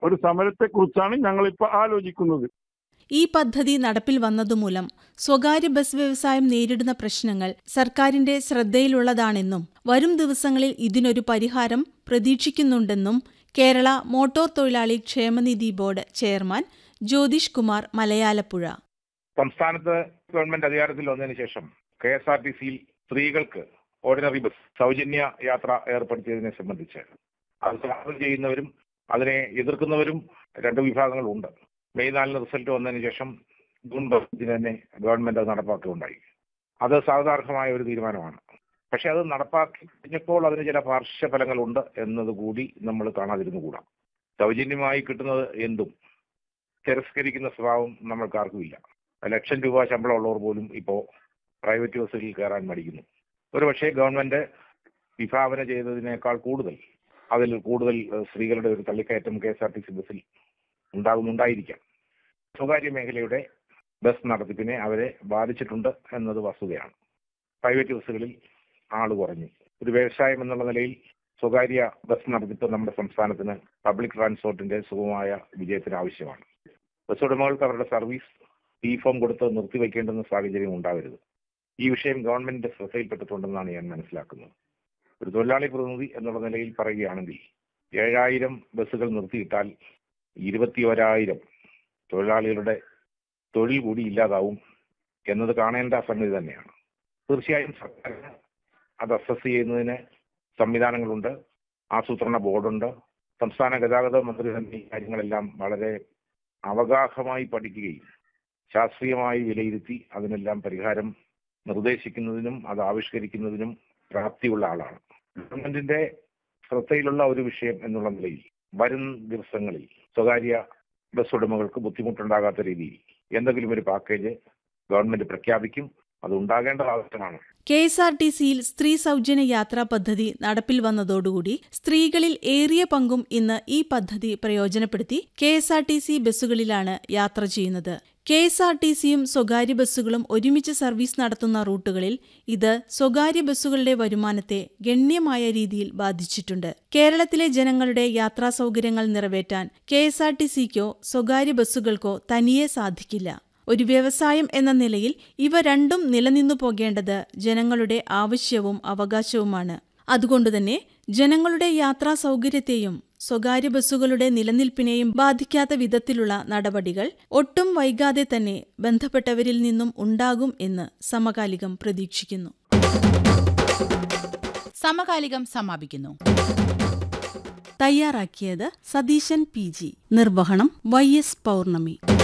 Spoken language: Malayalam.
ഒരു സമരത്തെക്കുറിച്ചാണ് ഞങ്ങളിപ്പോൾ ആലോചിക്കുന്നത് ഈ പദ്ധതി നടപ്പിൽ വന്നതുമൂലം സ്വകാര്യ ബസ് വ്യവസായം നേരിടുന്ന പ്രശ്നങ്ങൾ സർക്കാരിന്റെ ശ്രദ്ധയിലുള്ളതാണെന്നും വരും ദിവസങ്ങളിൽ ഇതിനൊരു പരിഹാരം പ്രതീക്ഷിക്കുന്നുണ്ടെന്നും കേരള മോട്ടോർ തൊഴിലാളി ക്ഷേമനിധി ബോർഡ് ചെയർമാൻ ജ്യോതിഷ് കുമാർ മലയാലപ്പുഴ സംസ്ഥാനത്ത് ഗവൺമെന്റ് അധികാരത്തിൽ വന്നതിന് ശേഷം കെ എസ് ആർ ടി സിയിൽ സ്ത്രീകൾക്ക് ഓർഡിനറി ബസ് സൗജന്യ യാത്ര ഏർപ്പെടുത്തിയതിനെ സംബന്ധിച്ച് അത് സ്വാഗതം ചെയ്യുന്നവരും അതിനെ എതിർക്കുന്നവരും രണ്ട് വിഭാഗങ്ങളുണ്ട് മെയ് നാലിന് റിസൾട്ട് വന്നതിന് ശേഷം ജൂൺ പത്തിന് തന്നെ ഗവൺമെന്റ് അത് നടപ്പാക്കുകയുണ്ടായി അത് സാധാരണമായ ഒരു തീരുമാനമാണ് പക്ഷെ അത് നടപ്പാക്കി കഴിഞ്ഞപ്പോൾ അതിന് ചില പാർശ്വഫലങ്ങളുണ്ട് എന്നതുകൂടി നമ്മൾ കാണാതിരുന്നുകൂടാ സൗജന്യമായി കിട്ടുന്നത് എന്തും തിരസ്കരിക്കുന്ന സ്വഭാവം നമ്മൾക്ക് ആർക്കുമില്ല ലക്ഷം രൂപ ശമ്പളം ഉള്ളവർ പോലും ഇപ്പോൾ പ്രൈവറ്റ് ബസ്സുകളിൽ കയറാൻ മടിക്കുന്നു ഒരു പക്ഷേ ഗവൺമെന്റ് വിഭാവന ചെയ്തതിനേക്കാൾ കൂടുതൽ അതിൽ കൂടുതൽ ഏഹ്, സ്ത്രീകളുടെ ഒരു തള്ളിക്കയറ്റം K S R T C ബസ്സിൽ ഉണ്ടാകുന്നുണ്ടായിരിക്കാം സ്വകാര്യ മേഖലയുടെ ബസ് നടത്തിപ്പിനെ അവരെ ബാധിച്ചിട്ടുണ്ട് എന്നത് വസ്തുതയാണ് പ്രൈവറ്റ് ബസ്സുകളിൽ ആള് കുറഞ്ഞു ഒരു വ്യവസായം എന്നുള്ള നിലയിൽ സ്വകാര്യ ബസ് നടത്തിപ്പ് നമ്മുടെ സംസ്ഥാനത്തിന് പബ്ലിക് ട്രാൻസ്പോർട്ടിന്റെ സുഗമമായ വിജയത്തിന് ആവശ്യമാണ് ബസ് ഉടമകൾക്ക് അവരുടെ സർവീസ് ഫീ ഫോം കൊടുത്ത് നിർത്തിവെക്കേണ്ടുന്ന സാഹചര്യം ഉണ്ടാവരുത് ഈ വിഷയം ഗവൺമെന്റിന്റെ ശ്രദ്ധയിൽപ്പെട്ടിട്ടുണ്ടെന്നാണ് ഞാൻ മനസ്സിലാക്കുന്നത് ഒരു തൊഴിലാളി പ്രതിനിധി എന്നുള്ള നിലയിൽ പറയുകയാണെങ്കിൽ ഏഴായിരം ബസ്സുകൾ നിർത്തിയിട്ടാൽ ഇരുപത്തി ഒരായിരം തൊഴിലാളികളുടെ തൊഴിൽ കൂടി ഇല്ലാതാവും എന്നത് കാണേണ്ട സംഗതി തന്നെയാണ് തീർച്ചയായും സർക്കാരിന് അത് അസസ് ചെയ്യുന്നതിന് സംവിധാനങ്ങളുണ്ട് ആസൂത്രണ ബോർഡുണ്ട് സംസ്ഥാന ഗതാഗത മന്ത്രി തന്നെ ഈ കാര്യങ്ങളെല്ലാം വളരെ അവഗാഹമായി പഠിക്കുകയും ശാസ്ത്രീയമായി വിലയിരുത്തി അതിനെല്ലാം പരിഹാരം നിർദ്ദേശിക്കുന്നതിനും അത് ആവിഷ്കരിക്കുന്നതിനും പ്രാപ്തിയുള്ള ആളാണ് ഗവൺമെന്റിന്റെ ശ്രദ്ധയിലുള്ള ഒരു വിഷയം എന്നുള്ള നിലയിൽ വരും ദിവസങ്ങളിൽ സ്വകാര്യ ബസ് ഉടമകൾക്ക് ബുദ്ധിമുട്ടുണ്ടാകാത്ത രീതിയിൽ എന്തെങ്കിലും ഒരു പാക്കേജ് ഗവൺമെന്റ് പ്രഖ്യാപിക്കും അത് ഉണ്ടാകേണ്ട ആവശ്യമാണ് കെ എസ് ആർ ടി സിയിൽ സ്ത്രീ സൗജന്യ യാത്രാ പദ്ധതി നടപ്പിൽ വന്നതോടുകൂടി സ്ത്രീകളിൽ ഏറിയ പങ്കും ഇന്ന് ഈ പദ്ധതി പ്രയോജനപ്പെടുത്തി K S R T C ബസ്സുകളിലാണ് യാത്ര ചെയ്യുന്നത് കെ എസ് ആർ ടി സിയും സ്വകാര്യ ബസ്സുകളും ഒരുമിച്ച് സർവീസ് നടത്തുന്ന റൂട്ടുകളിൽ ഇത് സ്വകാര്യ ബസ്സുകളുടെ വരുമാനത്തെ ഗണ്യമായ രീതിയിൽ ബാധിച്ചിട്ടുണ്ട് കേരളത്തിലെ ജനങ്ങളുടെ യാത്രാ സൗകര്യങ്ങൾ നിറവേറ്റാൻ കെ എസ് ആർ ടി സിക്കോ സ്വകാര്യ ബസ്സുകൾക്കോ തനിയെ സാധിക്കില്ല ഒരു വ്യവസായം എന്ന നിലയിൽ ഇവ രണ്ടും നിലനിന്നു പോകേണ്ടത് ജനങ്ങളുടെ ആവശ്യവും അവകാശവുമാണ് അതുകൊണ്ടുതന്നെ ജനങ്ങളുടെ യാത്രാ സൗകര്യത്തെയും സ്വകാര്യ ബസ്സുകളുടെ നിലനിൽപ്പിനെയും ബാധിക്കാത്ത വിധത്തിലുള്ള നടപടികൾ ഒട്ടും വൈകാതെ തന്നെ ബന്ധപ്പെട്ടവരിൽ നിന്നും ഉണ്ടാകും എന്ന് സമകാലികം പ്രതീക്ഷിക്കുന്നു സമകാലികം സമാപിക്കുന്നു തയ്യാറാക്കിയത് സതീശൻ പി ജി നിർവഹണം വൈ എസ് പൗർണമി